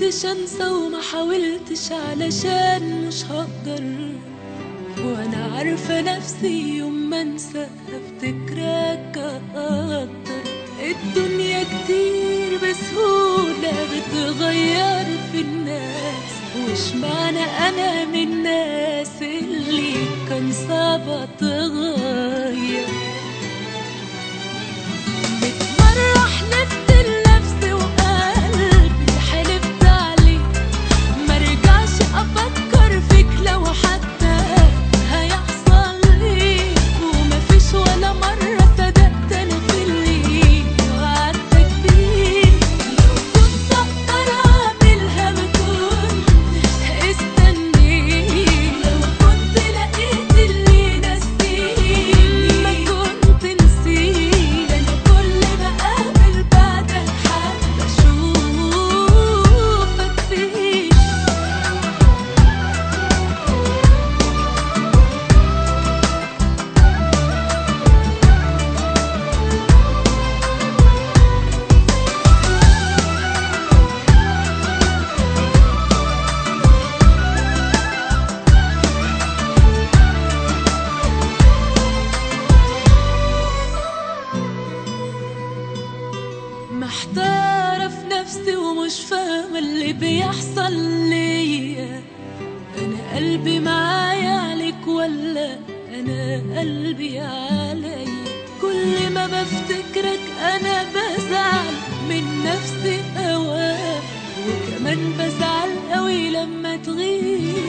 قدرتش انسى وما حاولتش علشان مش هقدر وانا عارفة نفسي يوم ما انسى هفتكرك اكتر الدنيا كتير بسهولة بتغير في الناس وش معنى انا من الناس اللي كان صعب اتغير ميت مرة حلفت لنفسي وقلبي حلفت عليك مرجعش افكر فيك لو حتى هيحصل لي ومفيش ولا مرة صدقت انا في اللي وعدتك بيه لو كنت اقدر اعملها ما كنتش استنيت لو كنت لقيت اللي نسيني ما كنت نسيت انا كل ما اقابل بعدك حتى اشوفك فيه محتارة في نفسي ومش فاهمة اللي بيحصل ليا أنا قلبي معايا عليك ولا أنا قلبي عليا كل ما بفتكرك أنا بزعل من نفسي أوام وكمان بزعل قوي لما تغيب